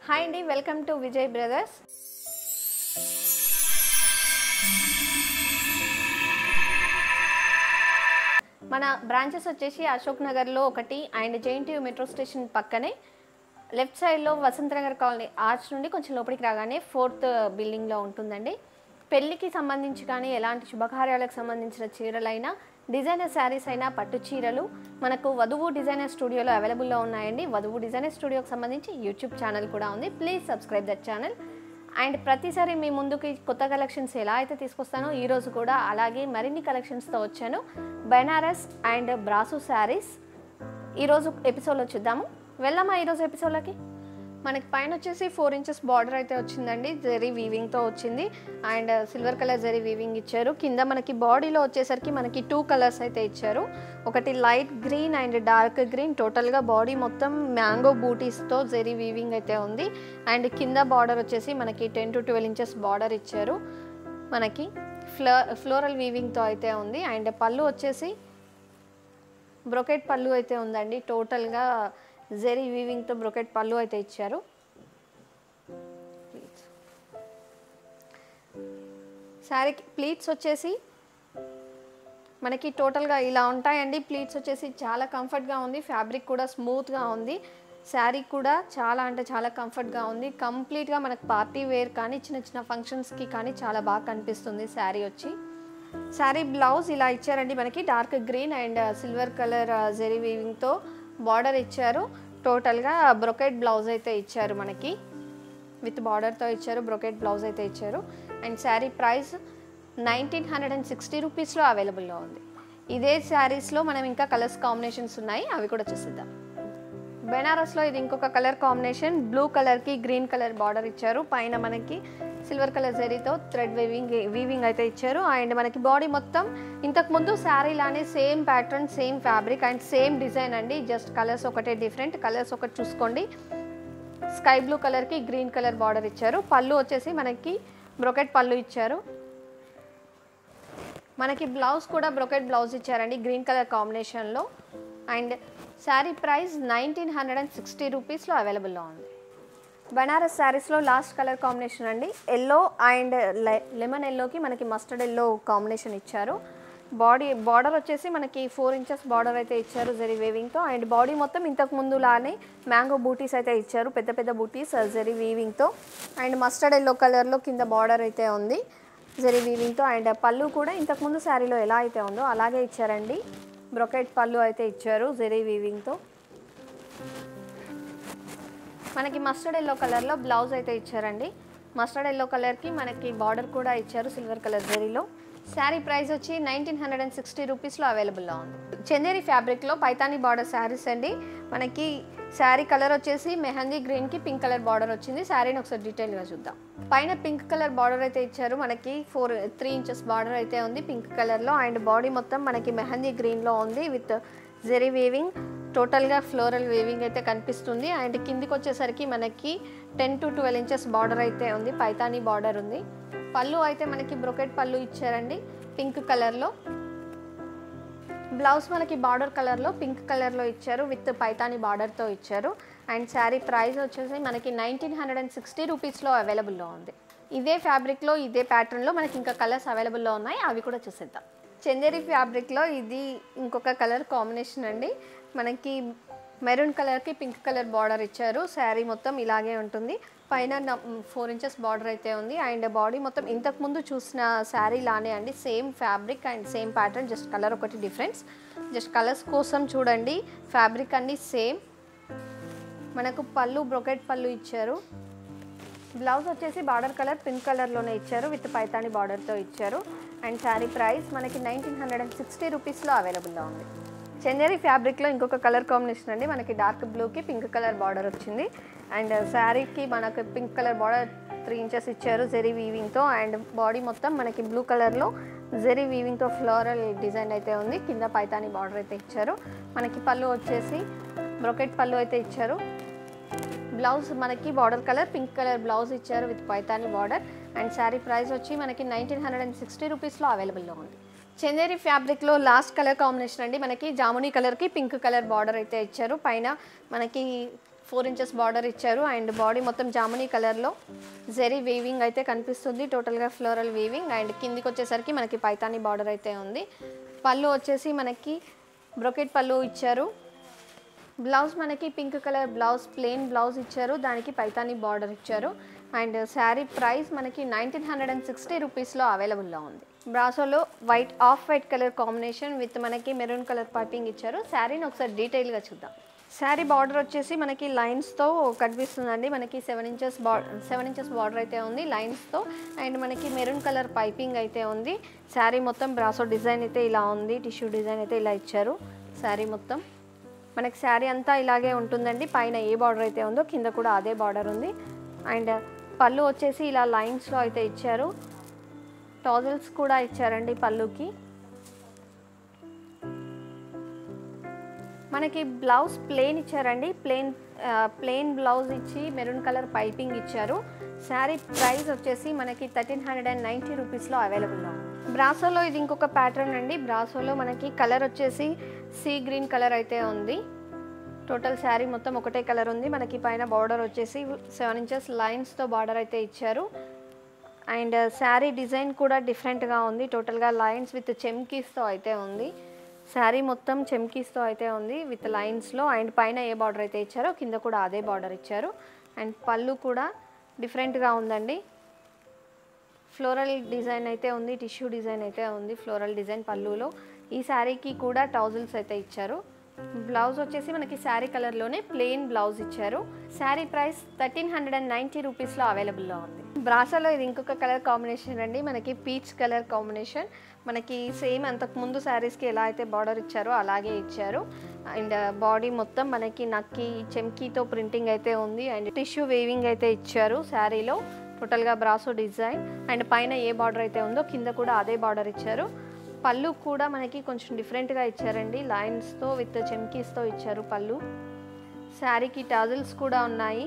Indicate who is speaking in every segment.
Speaker 1: hi అండి welcome to Vijay brothers మన branches వచ్చేసి అశోక్ నగర్లో ఒకటి అండ్ జేఎన్టీయూ మెట్రో స్టేషన్ పక్కనే లెఫ్ట్ సైడ్లో వసంత నగర్ కాలనీ ఆర్చ్ నుండి కొంచెం లోపలికి రాగానే ఫోర్త్ బిల్డింగ్లో ఉంటుందండి పెళ్ళికి సంబంధించి కానీ ఎలాంటి శుభకార్యాలకు సంబంధించిన చీరలైనా డిజైనర్ శారీస్ అయినా పట్టు చీరలు మనకు వధువు డిజైనర్ స్టూడియోలో అవైలబుల్లో ఉన్నాయండి వధువు డిజైనర్ స్టూడియోకి సంబంధించి యూట్యూబ్ ఛానల్ కూడా ఉంది please subscribe that channel and ప్రతిసారి మీ ముందుకి కొత్త కలెక్షన్స్ ఎలా అయితే తీసుకొస్తానో ఈరోజు కూడా అలాగే మరిన్ని కలెక్షన్స్తో వచ్చాను బెనారస్ అండ్ బ్రాసు శారీస్ ఈరోజు ఎపిసోడ్లో చూద్దాము వెళ్దామా ఈరోజు ఎపిసోడ్లోకి మనకి పైన వచ్చేసి ఫోర్ ఇంచెస్ బార్డర్ అయితే వచ్చిందండి జెరీ వీవింగ్తో వచ్చింది and silver colour zari weaving ఇచ్చారు కింద మనకి బాడీలో వచ్చేసరికి మనకి టూ కలర్స్ అయితే ఇచ్చారు ఒకటి light green and dark green టోటల్గా బాడీ మొత్తం మ్యాంగో బూటీస్తో జెరీ వీవింగ్ అయితే ఉంది అండ్ కింద బార్డర్ వచ్చేసి మనకి ten to twelve inches border ఇచ్చారు మనకి ఫ్లో ఫ్లోరల్ వీవింగ్తో అయితే ఉంది అండ్ పళ్ళు వచ్చేసి బ్రొకెట్ పళ్ళు అయితే ఉందండి టోటల్గా జెరీ వీవింగ్తో బ్రొకెట్ పళ్ళు అయితే ఇచ్చారు శారీకి ప్లీట్స్ వచ్చేసి మనకి టోటల్గా ఇలా ఉంటాయండి ప్లీట్స్ వచ్చేసి చాలా కంఫర్ట్గా ఉంది ఫ్యాబ్రిక్ కూడా స్మూత్గా ఉంది శారీ కూడా చాలా అంటే చాలా కంఫర్ట్గా ఉంది కంప్లీట్గా మనకు పార్టీ వేర్ కానీ చిన్న చిన్న ఫంక్షన్స్కి కానీ చాలా బాగా కనిపిస్తుంది శారీ వచ్చి శారీ బ్లౌజ్ ఇలా ఇచ్చారండి మనకి dark green and silver colour zari వీవింగ్తో బార్డర్ ఇచ్చారు టోటల్గా బ్రొకెట్ బ్లౌజ్ అయితే ఇచ్చారు మనకి విత్ బార్డర్తో ఇచ్చారు బ్రొకెట్ బ్లౌజ్ అయితే ఇచ్చారు and sari price nineteen hundred and sixty రూపీస్లో అవైలబుల్లో ఉంది ఇదే శారీస్లో మనం ఇంకా కలర్స్ కాంబినేషన్స్ ఉన్నాయి అవి కూడా చూసిద్దాం బెనారస్లో ఇది ఇంకొక కలర్ కాంబినేషన్ బ్లూ కలర్కి గ్రీన్ కలర్ బార్డర్ ఇచ్చారు పైన మనకి సిల్వర్ కలర్ జరీతో థ్రెడ్ వీవింగ్ వీవింగ్ అయితే ఇచ్చారు అండ్ మనకి బాడీ మొత్తం ఇంతకు ముందు శారీ లానే same pattern same fabric and same design అండి జస్ట్ కలర్స్ ఒకటే డిఫరెంట్ కలర్స్ ఒకటి చూసుకోండి స్కై బ్లూ కలర్కి గ్రీన్ కలర్ బార్డర్ ఇచ్చారు పళ్ళు వచ్చేసి మనకి బ్రొకెట్ పళ్ళు ఇచ్చారు మనకి బ్లౌజ్ కూడా బ్రొకెట్ బ్లౌజ్ ఇచ్చారండి గ్రీన్ కలర్ కాంబినేషన్లో and sari price nineteen hundred and sixty రూపీస్లో అవైలబుల్లో ఉంది బనారస్ శారీస్లో లాస్ట్ కలర్ కాంబినేషన్ అండి ఎల్లో అండ్ లెమన్ ఎల్లోకి మనకి మస్టర్డ్ ఎల్లో కాంబినేషన్ ఇచ్చారు బాడీ బార్డర్ వచ్చేసి మనకి ఫోర్ ఇంచెస్ బార్డర్ అయితే ఇచ్చారు జెరీ వేవింగ్తో అండ్ బాడీ మొత్తం ఇంతకు ముందు లానే మ్యాంగో బూటీస్ అయితే ఇచ్చారు పెద్ద పెద్ద బూటీస్ జెరీ వీవింగ్తో అండ్ మస్టర్డ్ ఎల్లో కలర్లో కింద బార్డర్ అయితే ఉంది జెరీ వీవింగ్తో అండ్ పళ్ళు కూడా ఇంతకుముందు శారీలో ఎలా అయితే ఉందో అలాగే ఇచ్చారండి బ్రొకెట్ పళ్ళు అయితే ఇచ్చారు జెరీ వీవింగ్తో మనకి మస్టర్డ్ ఎల్లో కలర్లో బ్లౌజ్ అయితే ఇచ్చారండి మస్టర్డ్ ఎల్లో కలర్కి మనకి బార్డర్ కూడా ఇచ్చారు సిల్వర్ కలర్ జరీలో శారీ ప్రైస్ వచ్చి నైన్టీన్ హండ్రెడ్ అండ్ సిక్స్టీ రూపీస్లో అవైలబుల్లో ఉంది చందేరి ఫ్యాబ్రిక్లో పైతానీ బార్డర్ శారీస్ అండి మనకి శారీ కలర్ వచ్చేసి మెహందీ గ్రీన్కి పింక్ కలర్ బార్డర్ వచ్చింది శారీని ఒకసారి డీటెయిల్గా చూద్దాం పైన పింక్ కలర్ బార్డర్ అయితే ఇచ్చారు మనకి ఫోర్ త్రీ ఇంచెస్ బార్డర్ అయితే ఉంది పింక్ కలర్లో అండ్ బాడీ మొత్తం మనకి మెహందీ గ్రీన్లో ఉంది విత్ జెరీ వీవింగ్ టోటల్గా ఫ్లోరల్ వీవింగ్ అయితే కనిపిస్తుంది అండ్ కిందికి వచ్చేసరికి మనకి ten to twelve inches border అయితే ఉంది పైతానీ బార్డర్ ఉంది పళ్ళు అయితే మనకి బ్రొకెట్ పళ్ళు ఇచ్చారండి పింక్ కలర్లో బ్లౌజ్ మనకి బార్డర్ కలర్లో పింక్ కలర్లో ఇచ్చారు విత్ పైతాని బార్డర్తో ఇచ్చారు అండ్ శారీ ప్రైస్ వచ్చేసి మనకి నైన్టీన్ హండ్రెడ్ అండ్ సిక్స్టీ రూపీస్లో అవైలబుల్లో ఉంది ఇదే ఫ్యాబ్రిక్లో ఇదే ప్యాటర్న్లో మనకి ఇంకా కలర్స్ అవైలబుల్లో ఉన్నాయి అవి కూడా చూసేద్దాం చందేరి ఫ్యాబ్రిక్లో ఇది ఇంకొక కలర్ కాంబినేషన్ అండి మనకి మెరూన్ కలర్కి పింక్ కలర్ బార్డర్ ఇచ్చారు శారీ మొత్తం ఇలాగే ఉంటుంది పైన ఫోర్ ఇంచెస్ బార్డర్ అయితే ఉంది అండ్ బాడీ మొత్తం ఇంతకుముందు చూసిన శారీ లానే అండి same fabric and same pattern just colour ఒకటి డిఫరెన్స్ జస్ట్ కలర్స్ కోసం చూడండి ఫ్యాబ్రిక్ అన్నీ సేమ్ మనకు పళ్ళు బ్రొకెట్ పళ్ళు ఇచ్చారు బ్లౌజ్ వచ్చేసి బార్డర్ కలర్ పింక్ కలర్లోనే ఇచ్చారు విత్ పైతాని బార్డర్తో ఇచ్చారు అండ్ శారీ ప్రైస్ మనకి నైన్టీన్ హండ్రెడ్ అండ్ సిక్స్టీ రూపీస్లో అవైలబుల్లో ఉంది చందేరి ఫ్యాబ్రిక్లో ఇంకొక కలర్ కాంబినేషన్ అండి మనకి డార్క్ బ్లూకి పింక్ కలర్ బార్డర్ వచ్చింది అండ్ శారీకి మనకు pink colour border three inches ఇచ్చారు జెరీ వీవింగ్తో అండ్ బాడీ మొత్తం మనకి బ్లూ కలర్లో జెరీ వీవింగ్తో ఫ్లోరల్ డిజైన్ అయితే ఉంది కింద పైతాని బార్డర్ అయితే ఇచ్చారు మనకి పళ్ళు వచ్చేసి బ్రొకెట్ పళ్ళు అయితే ఇచ్చారు బ్లౌజ్ మనకి border colour pink colour blouse ఇచ్చారు with Paithani border and sari price వచ్చి మనకి నైన్టీన్ హండ్రెడ్ అండ్ సిక్స్టీ రూపీస్లో అవైలబుల్లో ఉంది చందేరి ఫ్యాబ్రిక్లో లాస్ట్ కలర్ కాంబినేషన్ అండి మనకి జామునీ కలర్కి పింక్ కలర్ బార్డర్ అయితే ఇచ్చారు పైన మనకి ఫోర్ ఇంచెస్ బార్డర్ ఇచ్చారు అండ్ బాడీ మొత్తం జామునీ కలర్లో జెరీ వీవింగ్ అయితే కనిపిస్తుంది టోటల్గా ఫ్లోరల్ వీవింగ్ అండ్ కిందికి వచ్చేసరికి మనకి పైతాని బార్డర్ అయితే ఉంది పళ్ళు వచ్చేసి మనకి బ్రొకెట్ పళ్ళు ఇచ్చారు బ్లౌజ్ మనకి pink colour blouse plain blouse ఇచ్చారు దానికి పైతాని బార్డర్ ఇచ్చారు అండ్ శారీ ప్రైస్ మనకి నైన్టీన్ హండ్రెడ్ అండ్ సిక్స్టీ రూపీస్లో అవైలబుల్లో ఉంది బ్రాసోలో white off white colour combination with మనకి మెరూన్ కలర్ పైపింగ్ ఇచ్చారు శారీని ఒకసారి డీటెయిల్గా చూద్దాం శారీ బార్డర్ వచ్చేసి మనకి లైన్స్తో కనిపిస్తుందండి మనకి seven inches border seven inches border అయితే ఉంది లైన్స్తో అండ్ మనకి మెరూన్ కలర్ పైపింగ్ అయితే ఉంది శారీ మొత్తం బ్రాసో డిజైన్ అయితే ఇలా ఉంది టిష్యూ డిజైన్ అయితే ఇలా ఇచ్చారు శారీ మొత్తం మనకి శారీ అంతా ఇలాగే ఉంటుందండి పైన ఏ బార్డర్ అయితే ఉందో కింద కూడా అదే బార్డర్ ఉంది అండ్ పళ్ళు వచ్చేసి ఇలా లైన్స్లో అయితే ఇచ్చారు టాజిల్స్ కూడా ఇచ్చారండి పళ్ళుకి మనకి బ్లౌజ్ ప్లెయిన్ ఇచ్చారండి ప్లెయిన్ ప్లెయిన్ బ్లౌజ్ ఇచ్చి మెరూన్ కలర్ పైపింగ్ ఇచ్చారు శారీ ప్రైస్ వచ్చేసి మనకి థర్టీన్ హండ్రెడ్ అండ్ నైంటీ రూపీస్లో అవైలబుల్లో ఉంది బ్రాసోలో ఇది ఇంకొక ప్యాటర్న్ అండి బ్రాసోలో మనకి కలర్ వచ్చేసి సీ గ్రీన్ కలర్ అయితే ఉంది టోటల్ శారీ మొత్తం ఒకటే కలర్ ఉంది మనకి పైన బార్డర్ వచ్చేసి సెవెన్ ఇంచెస్ లైన్స్తో బార్డర్ అయితే ఇచ్చారు అండ్ శారీ డిజైన్ కూడా డిఫరెంట్గా ఉంది టోటల్గా లైన్స్ విత్ చెమ్కీస్తో అయితే ఉంది శారీ మొత్తం చెమ్కీస్తో అయితే ఉంది విత్ లైన్స్లో అండ్ పైన ఏ బార్డర్ అయితే ఇచ్చారో కింద కూడా అదే బార్డర్ ఇచ్చారు అండ్ పళ్ళు కూడా డిఫరెంట్గా ఉందండి ఫ్లోరల్ డిజైన్ అయితే ఉంది టిష్యూ డిజైన్ అయితే ఉంది ఫ్లోరల్ డిజైన్ పళ్ళులో ఈ శారీకి కూడా టౌజిల్స్ అయితే ఇచ్చారు బ్లౌజ్ వచ్చేసి మనకి శారీ కలర్లోనే ప్లెయిన్ బ్లౌజ్ ఇచ్చారు sari price thirteen hundred and ninety రూపీస్లో అవైలబుల్లో ఉంది బ్రాసాలో ఇది ఇంకొక కలర్ కాంబినేషన్ అండి మనకి పీచ్ కలర్ కాంబినేషన్ మనకి సేమ్ అంతకు ముందు శారీస్కి ఎలా అయితే బార్డర్ ఇచ్చారో అలాగే ఇచ్చారు అండ్ బాడీ మొత్తం మనకి నక్కి చెమ్కీతో ప్రింటింగ్ అయితే ఉంది అండ్ టిష్యూ వేవింగ్ అయితే ఇచ్చారు శారీలో టోటల్గా బ్రాసో డిజైన్ అండ్ పైన ఏ బార్డర్ అయితే ఉందో కింద కూడా అదే బార్డర్ ఇచ్చారు పళ్ళు కూడా మనకి కొంచెం డిఫరెంట్గా ఇచ్చారండి లైన్స్తో విత్ చెమ్కీస్తో ఇచ్చారు పళ్ళు శారీకి టాజిల్స్ కూడా ఉన్నాయి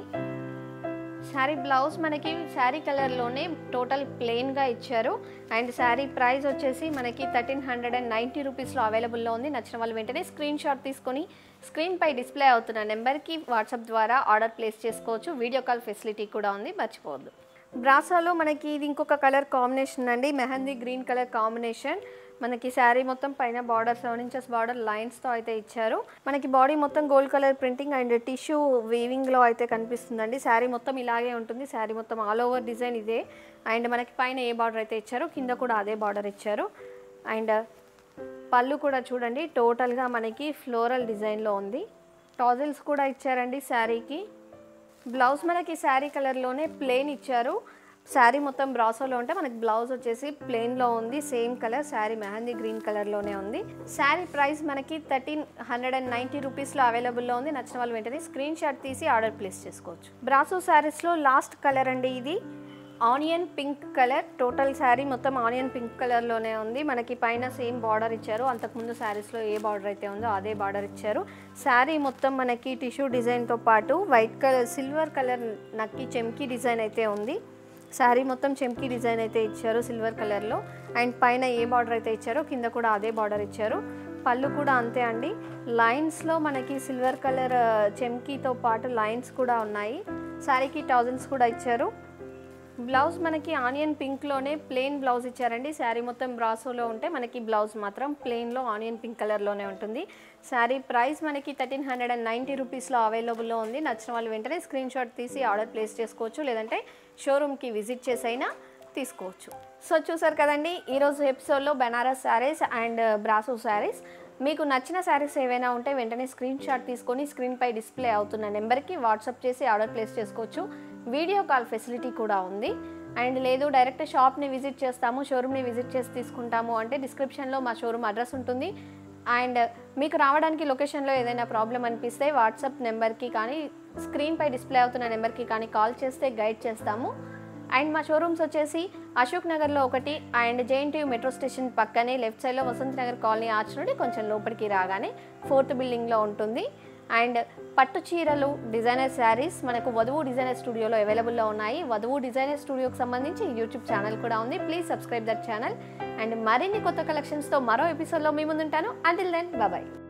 Speaker 1: శారీ బ్లౌజ్ మనకి శారీ కలర్లోనే టోటల్ ప్లెయిన్గా ఇచ్చారు అండ్ శారీ ప్రైస్ వచ్చేసి మనకి థర్టీన్ హండ్రెడ్ అండ్ నైంటీ రూపీస్లో అవైలబుల్లో ఉంది నచ్చిన వాళ్ళు వెంటనే స్క్రీన్ షాట్ తీసుకొని స్క్రీన్పై డిస్ప్లే అవుతున్న నెంబర్కి వాట్సాప్ ద్వారా ఆర్డర్ ప్లేస్ చేసుకోవచ్చు వీడియో కాల్ ఫెసిలిటీ కూడా ఉంది మర్చిపోవద్దు బ్రాసాలో మనకి ఇది ఇంకొక కలర్ కాంబినేషన్ అండి మెహందీ గ్రీన్ కలర్ కాంబినేషన్ మనకి శారీ మొత్తం పైన బార్డర్ సెవెన్ ఇంచెస్ బార్డర్ లైన్స్తో అయితే ఇచ్చారు మనకి బాడీ మొత్తం gold colour printing and tissue వీవింగ్లో అయితే కనిపిస్తుందండి శారీ మొత్తం ఇలాగే ఉంటుంది శారీ మొత్తం ఆల్ ఓవర్ డిజైన్ ఇదే అండ్ మనకి పైన ఏ బార్డర్ అయితే ఇచ్చారో కింద కూడా అదే బార్డర్ ఇచ్చారు అండ్ పళ్ళు కూడా చూడండి టోటల్గా మనకి ఫ్లోరల్ డిజైన్లో ఉంది టాజిల్స్ కూడా ఇచ్చారండి శారీకి బ్లౌజ్ మనకి శారీ కలర్లోనే ప్లెయిన్ ఇచ్చారు శారీ మొత్తం బ్రాసోలో ఉంటే మనకి బ్లౌజ్ వచ్చేసి ప్లెయిన్లో ఉంది same colour sari mehndi green కలర్లోనే ఉంది శారీ ప్రైస్ మనకి థర్టీన్ హండ్రెడ్ అండ్ నైంటీ రూపీస్లో అవైలబుల్లో ఉంది నచ్చిన వాళ్ళు వెంటనే స్క్రీన్ షాట్ తీసి ఆర్డర్ ప్లేస్ చేసుకోవచ్చు బ్రాసో శారీస్లో లాస్ట్ కలర్ అండి ఇది onion pink colour total sari మొత్తం ఆనియన్ పింక్ కలర్లోనే ఉంది మనకి పైన సేమ్ బార్డర్ ఇచ్చారు అంతకుముందు శారీస్లో ఏ బార్డర్ అయితే ఉందో అదే బార్డర్ ఇచ్చారు శారీ మొత్తం మనకి టిష్యూ డిజైన్తో పాటు వైట్ కలర్ సిల్వర్ కలర్ నక్కి చెమ్కీ డిజైన్ అయితే ఉంది శారీ మొత్తం చెమ్కీ డిజైన్ అయితే ఇచ్చారు సిల్వర్ కలర్లో అండ్ పైన ఏ బార్డర్ అయితే ఇచ్చారో కింద కూడా అదే బార్డర్ ఇచ్చారు పళ్ళు కూడా అంతే అండి లైన్స్లో మనకి సిల్వర్ కలర్ చెమ్కీతో పాటు లైన్స్ కూడా ఉన్నాయి శారీకి థౌజండ్స్ కూడా ఇచ్చారు బ్లౌజ్ మనకి ఆనియన్ పింక్లోనే ప్లెయిన్ బ్లౌజ్ ఇచ్చారండి శారీ మొత్తం బ్రాసోలో ఉంటే మనకి బ్లౌజ్ మాత్రం ప్లెయిన్లో ఆనియన్ పింక్ కలర్లోనే ఉంటుంది శారీ ప్రైస్ మనకి థర్టీన్ హండ్రెడ్ అండ్ నైంటీ రూపీస్లో అవైలబుల్లో ఉంది నచ్చిన వాళ్ళు వెంటనే స్క్రీన్ షాట్ తీసి ఆర్డర్ ప్లేస్ చేసుకోవచ్చు లేదంటే షోరూమ్కి విజిట్ చేసైనా తీసుకోవచ్చు సో చూసారు కదండి ఈరోజు ఎపిసోడ్లో బెనారస్ శారీస్ అండ్ బ్రాసో శారీస్ మీకు నచ్చిన శారీస్ ఏవైనా ఉంటే వెంటనే స్క్రీన్ షాట్ తీసుకొని స్క్రీన్పై డిస్ప్లే అవుతున్న నెంబర్కి వాట్సాప్ చేసి ఆర్డర్ ప్లేస్ చేసుకోవచ్చు వీడియో కాల్ ఫెసిలిటీ కూడా ఉంది అండ్ లేదు డైరెక్ట్ షాప్ని విజిట్ చేస్తాము షోరూమ్ని విజిట్ చేసి తీసుకుంటాము అంటే డిస్క్రిప్షన్లో మా షోరూమ్ అడ్రస్ ఉంటుంది అండ్ మీకు రావడానికి లొకేషన్లో ఏదైనా ప్రాబ్లం అనిపిస్తే వాట్సాప్ నెంబర్కి కానీ స్క్రీన్పై డిస్ప్లే అవుతున్న నెంబర్కి కానీ కాల్ చేస్తే గైడ్ చేస్తాము అండ్ మా షోరూమ్స్ వచ్చేసి అశోక్ నగర్లో ఒకటి అండ్ జేఎన్టీయూ మెట్రో స్టేషన్ పక్కనే లెఫ్ట్ సైడ్లో వసంత్ నగర్ కాలనీ ఆర్చ్ నుండి కొంచెం లోపలికి రాగానే ఫోర్త్ బిల్డింగ్లో ఉంటుంది అండ్ పట్టు చీరలు డిజైనర్ శారీస్ మనకు వధువు డిజైనర్ స్టూడియోలో అవైలబుల్లో ఉన్నాయి వధువు డిజైనర్ స్టూడియోకి సంబంధించి యూట్యూబ్ ఛానల్ కూడా ఉంది please subscribe that channel and మరిన్ని కొత్త కలెక్షన్స్తో మరో ఎపిసోడ్లో మీ ముందుంటాను అంటిల్ దెన్ బాయ్